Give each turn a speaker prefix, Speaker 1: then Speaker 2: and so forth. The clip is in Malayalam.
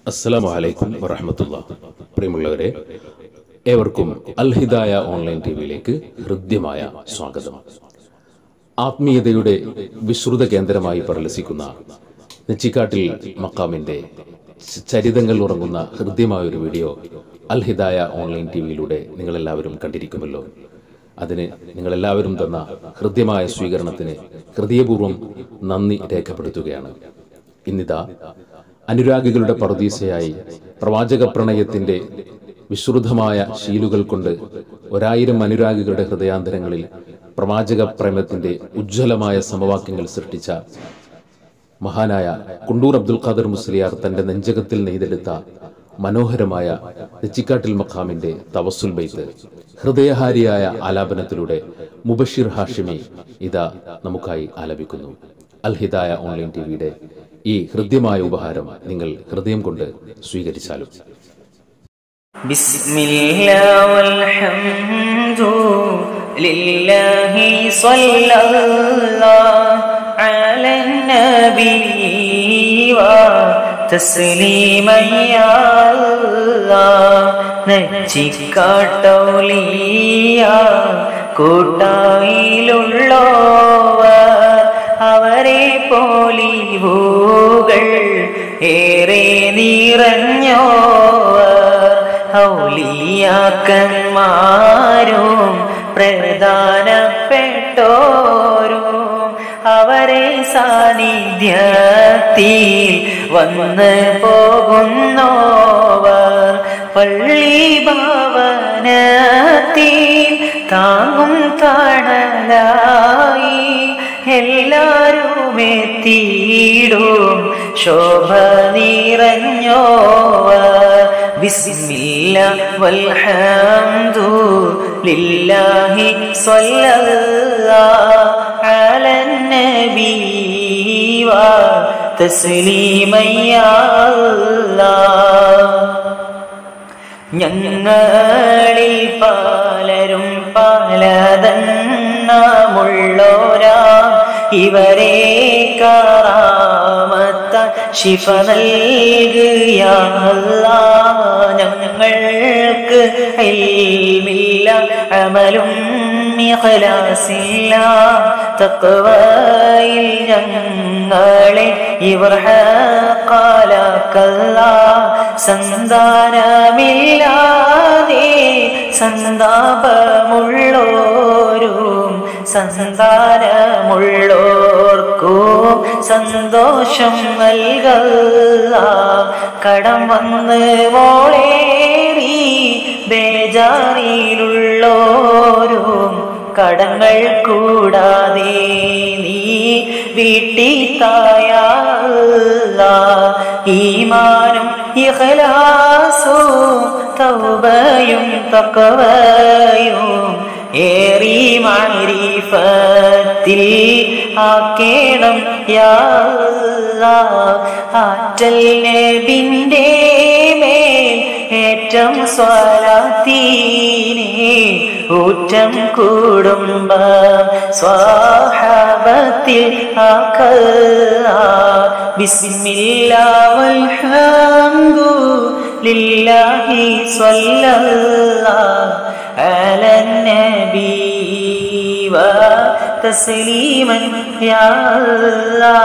Speaker 1: അസ്സലാമു അലൈക്കും വറഹമത്തുള്ള പ്രിയമുള്ളവരെ ഏവർക്കും അൽ ഹിദായ ഓൺലൈൻ ടി വിയിലേക്ക് ഹൃദ്യമായ സ്വാഗതം ആത്മീയതയുടെ വിശ്രുത കേന്ദ്രമായി പ്രലസിക്കുന്ന നെച്ചിക്കാട്ടിൽ മക്കാമിന്റെ ച- ചരിതങ്ങൾ ഉറങ്ങുന്ന ഹൃദ്യമായ ഒരു video Al Hidaya online T വിയിലൂടെ നിങ്ങളെല്ലാവരും കണ്ടിരിക്കുമല്ലോ അതിന് നിങ്ങളെല്ലാവരും തന്ന ഹൃദ്യമായ സ്വീകരണത്തിന് ഹൃദയപൂർവ്വം നന്ദി രേഖപ്പെടുത്തുകയാണ് ഇന്നിതാ അനുരാഗികളുടെ പറുദീസയായി പ്രവാചക പ്രണയത്തിന്റെ വിശ്രുതമായ ശീലുകൾ കൊണ്ട് ഒരായിരം അനുരാഗികളുടെ ഹൃദയാന്തരങ്ങളിൽ പ്രവാചക പ്രേമത്തിന്റെ ഉജ്ജ്വലമായ സമവാക്യങ്ങൾ സൃഷ്ടിച്ച മഹാനായ കുണ്ടൂർ അബ്ദുൽ ഖാദർ മുസ്ലിയാർ തന്റെ നെഞ്ചകത്തിൽ നെയ്തെടുത്ത മനോഹരമായ നെച്ചിക്കാട്ടിൽ മഖാമിന്റെ തവസുൽ ബൈത്ത് ഹൃദയഹാരിയായ ആലാപനത്തിലൂടെ മുബഷിർ ഹാഷിമി ഇതാ നമുക്കായി ആലപിക്കുന്നു അൽ ഹിദായ ഓൺലൈൻ ടിവിയുടെ ഈ ഹൃദ്യമായ ഉപഹാരം നിങ്ങൾ ഹൃദയം കൊണ്ട് സ്വീകരിച്ചാലും
Speaker 2: بسم الله والحمد لله صلى الله على النبي وتسليما يا الله നെച്ചിക്കാട്ടൗലിയ കൂട്ടായിലുള്ളവർ അവരെ പോലിവുകൾ ഏറെ നിറഞ്ഞോവർ ഔലിയാക്കന്മാരും പ്രധാനപ്പെട്ടോരും അവരെ സാന്നിധ്യത്തിൽ വന്ന് പോകുന്നോവർ പള്ളി ഭവനത്തിൽ താങ്ങും തണലായി എല്ലാരും എത്തിയിടും ശോഭ നിറഞ്ഞോവർ ബിസ്മില്ല വൽഹംദു ലില്ലാഹി സ്വല്ലല്ലാഹു അലൻ നബി വ തസ്ലീമൻ യാ അല്ലാഹ് ഞങ്ങളിൽ പലരും പലതെണ്ണമുള്ളോരാ ഇവരെ കാറാമത്ത ശിഫ നൽകുക ഞങ്ങൾക്ക് ഇൽമില്ല അമലും ഇഖ്ലാസില്ല തഖ്വയിൽ ഞങ്ങളെ ഇവർ ഹഖാലക്കല്ല സന്താനമില്ലാതെ സന്താപമുള്ളോരും സന്താനമുള്ളോർക്കും സന്തോഷം നൽകല്ല കടം വന്ന് മോളേറി ബേജാറിയിലുള്ളോരും കടങ്ങൾ കൂടാതെ നീ വീട്ടിത്തായ ഈമാനും ഇഖ്ലാസും തൗബയും തഖവയും ഏറി മാരിഫത്തിൽ ആക്കേണം യാ അല്ലാഹ്. ആറ്റൽ നബിന്റെ മേൽ ഏറ്റം സ്വലാത്തീനെ ഊറ്റം കുടുംബ സ്വാഹാബത്തിൽ ആക്കല്ല ബിസ്മില്ലാ വൽഹംദു ലില്ലാഹി സ്വല്ലല്ലാഹു അലൻ നബി وتسليما يا الله